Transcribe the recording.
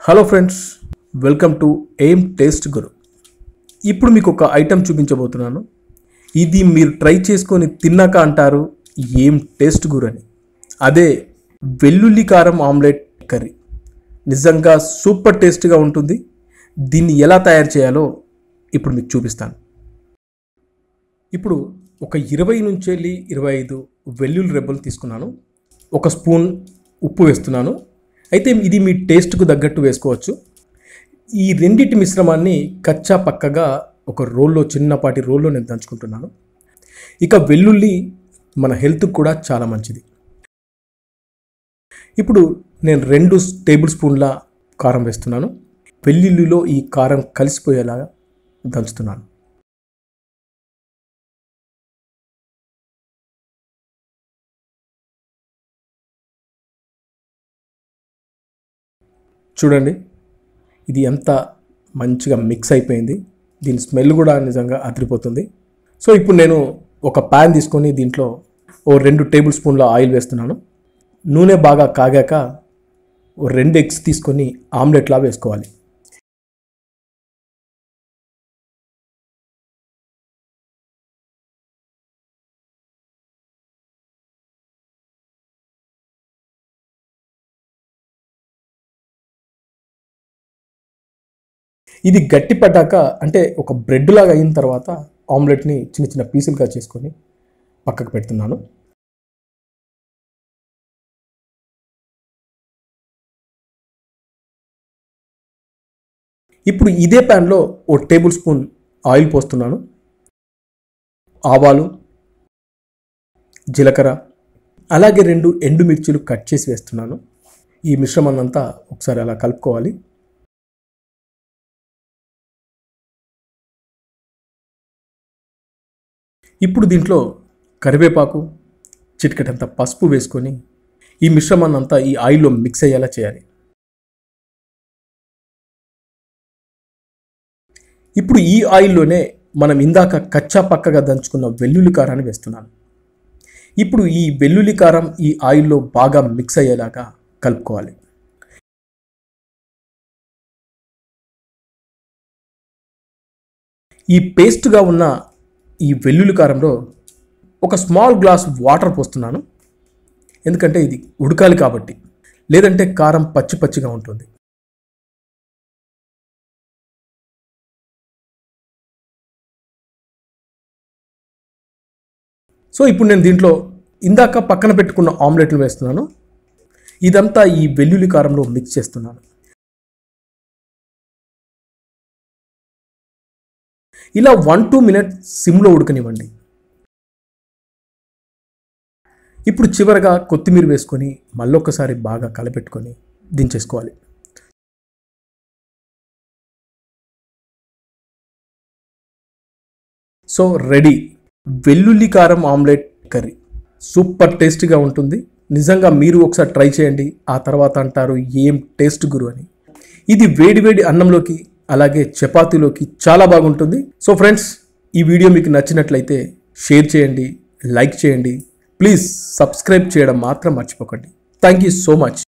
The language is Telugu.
hello friends welcome to aim taste Guru ఇప్పుడు మీకు ఒక ఐటెం చూపించబోతున్నాను ఇది మీరు ట్రై చేసుకొని తిన్నాక అంటారు ఏం టేస్ట్ గురు అని అదే వెల్లుల్లి కారం ఆమ్లెట్ కర్రీ నిజంగా సూపర్ టేస్ట్గా ఉంటుంది దీన్ని ఎలా తయారు చేయాలో ఇప్పుడు మీకు చూపిస్తాను ఇప్పుడు ఒక ఇరవై నుంచి వెళ్ళి ఇరవై ఐదు వెల్లుల్లి రెబ్బలు తీసుకున్నాను ఒక స్పూన్ ఉప్పు వేస్తున్నాను అయితే ఇది మీ టేస్ట్కు తగ్గట్టు వేసుకోవచ్చు ఈ రెండిటి మిశ్రమాన్ని కచ్చా పక్కగా ఒక రోల్లో చిన్నపాటి రోల్లో నేను దంచుకుంటున్నాను ఇక వెల్లుల్లి మన హెల్త్కి కూడా చాలా మంచిది ఇప్పుడు నేను రెండు టేబుల్ స్పూన్ల కారం వేస్తున్నాను వెల్లుల్లిలో ఈ కారం కలిసిపోయేలాగా దంచుతున్నాను చూడండి ఇది ఎంత మంచిగా మిక్స్ అయిపోయింది దీని స్మెల్ కూడా నిజంగా అదిరిపోతుంది సో ఇప్పుడు నేను ఒక ప్యాన్ తీసుకొని దీంట్లో ఓ రెండు టేబుల్ స్పూన్ల ఆయిల్ వేస్తున్నాను నూనె బాగా కాగాక ఓ రెండు ఎగ్స్ తీసుకొని ఆమ్లెట్లా వేసుకోవాలి ఇది గట్టి పడ్డాక అంటే ఒక బ్రెడ్ లాగా అయిన తర్వాత ఆమ్లెట్ని చిన్న చిన్న పీసులుగా చేసుకొని పక్కకు పెడుతున్నాను ఇప్పుడు ఇదే ప్యాన్లో ఓ టేబుల్ స్పూన్ ఆయిల్ పోస్తున్నాను ఆవాలు జీలకర్ర అలాగే రెండు ఎండుమిర్చిలు కట్ చేసి వేస్తున్నాను ఈ మిశ్రమాన్ని అంతా ఒకసారి అలా కలుపుకోవాలి ఇప్పుడు దీంట్లో కరివేపాకు చిటికెటంత పసుపు వేసుకొని ఈ మిశ్రమాన్ని అంతా ఈ ఆయిల్లో మిక్స్ అయ్యేలా చేయాలి ఇప్పుడు ఈ ఆయిల్లోనే మనం ఇందాక కచ్చా పక్కగా దంచుకున్న వెల్లుల్లి కారాన్ని వేస్తున్నాను ఇప్పుడు ఈ వెల్లుల్లి కారం ఈ ఆయిల్లో బాగా మిక్స్ అయ్యేలాగా కలుపుకోవాలి ఈ పేస్ట్గా ఉన్న ఈ వెల్లుల్లి కారంలో ఒక స్మాల్ గ్లాస్ వాటర్ పోస్తున్నాను ఎందుకంటే ఇది ఉడకాలి కాబట్టి లేదంటే కారం పచ్చి పచ్చిగా ఉంటుంది సో ఇప్పుడు నేను దీంట్లో ఇందాక పక్కన పెట్టుకున్న ఆమ్లెట్లు వేస్తున్నాను ఇదంతా ఈ వెల్లుల్లి కారంలో మిక్స్ చేస్తున్నాను ఇలా వన్ టూ మినిట్స్ సిమ్లో ఉడకనివ్వండి ఇప్పుడు చివరగా కొత్తిమీర వేసుకొని మళ్ళొక్కసారి బాగా కలపెట్టుకొని దించేసుకోవాలి సో రెడీ వెల్లుల్లి కారం ఆమ్లెట్ కర్రీ సూపర్ టేస్టీగా ఉంటుంది నిజంగా మీరు ఒకసారి ట్రై చేయండి ఆ తర్వాత అంటారు ఏం టేస్ట్ గురు అని ఇది వేడి వేడి అన్నంలోకి అలాగే చపాతీలోకి చాలా బాగుంటుంది సో ఫ్రెండ్స్ ఈ వీడియో మీకు నచ్చినట్లయితే షేర్ చేయండి లైక్ చేయండి ప్లీజ్ సబ్స్క్రైబ్ చేయడం మాత్రం మర్చిపోకండి థ్యాంక్ యూ సో మచ్